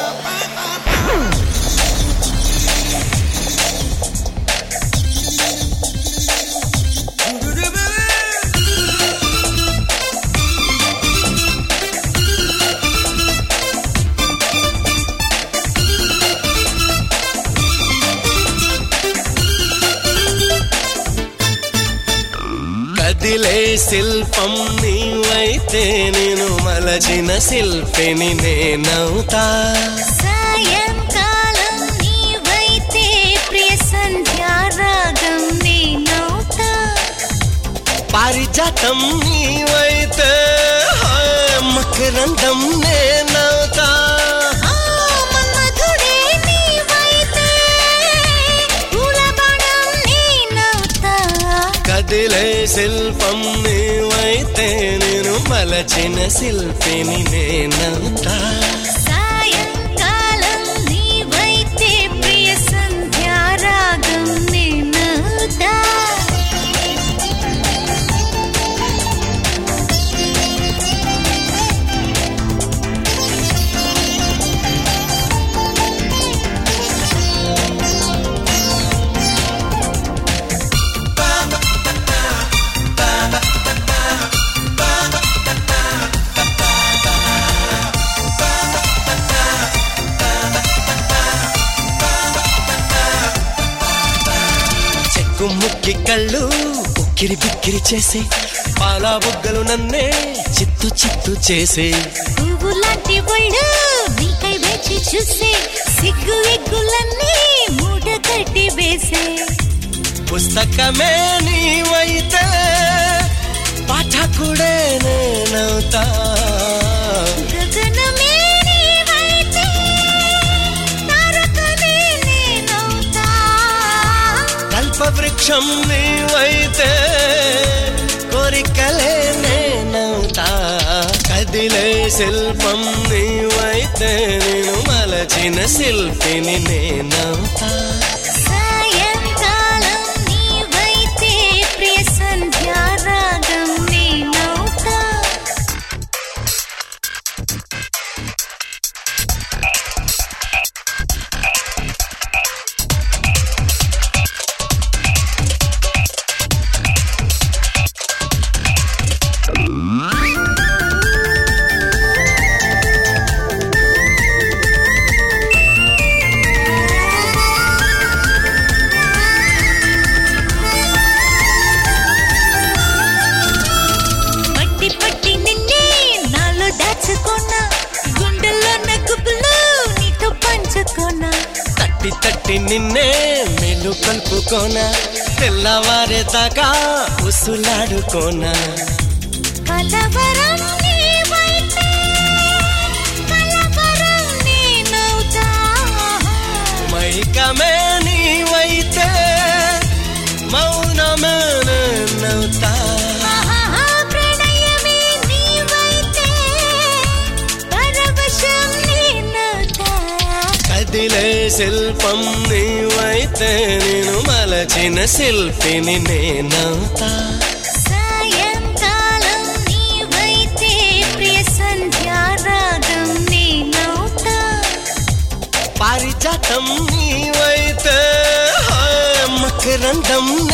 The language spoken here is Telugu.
కదిలే శిల్పం నీవైతే నేను మలచిన శిల్పిని నేనవుతా సాయంకాలం నీవైతే ప్రియ సంధ్యారాగం నేనవుతా పారిజాతం నీవైతే హాయ్ మకరందం నేనవుతా ఆ మన్మధుడే నీవైతే పూలబాణం నేనవుతా కదిలే శిల్పం నీవైతే నేను మలచిన శిల్పిని నేనవుతా సాయంకాలం నీవైతే ప్రియ సంధ్యారాగం నేనవుతా చెక్కు ముక్కి కళ్ళు ఉక్కిరి బిక్కిరి చేసి పాల బుగ్గలు నన్నే చిత్తు చిత్తు చేసే పువ్వు లాంటి ఒళ్ళు నీకై వేచి చూసే సిగ్గు ఎగ్గులన్నీ మూట కట్టి వేసే పుస్తకమే నీవైతే పాఠకుడే నేనవుతా గగనమే నీవైతే తారకనే నేనవుతా కల్పవృక్షం నీవైతే కోరికలే నేనవుతా కదిలే శిల్పం నీవైతే నేను మలచిన శిల్పిని నేనవుతా సాయంకాలం నీవైతే ప్రియ సంధ్యారాగం నేనవుతా పట్టి పట్టి నిన్నే నాలో దాచుకున్నా గుండెల్లో నగ్గుపులు నీతో పంచుకున్నా తట్టి తట్టి నిన్నే మెలు కలుపుకోనా తెల్లవారేదాకా ఉసులాడుకోనా కలవరం నీవైతే కలవరం నేనవుతా మైకమే నీవైతే మౌనమే నేనవుతా ఆహా, ప్రణయమే నీవైతే పరవశం నేనవుతా కదిలే శిల్పం నీవైతే నేను మలచిన శిల్పిని నేనవుతా సాయంకాలం నీవైతే ప్రియ సంధ్యారాగం నేనవుతా పారిజాతం నీవైతే హాయ్ మకరందం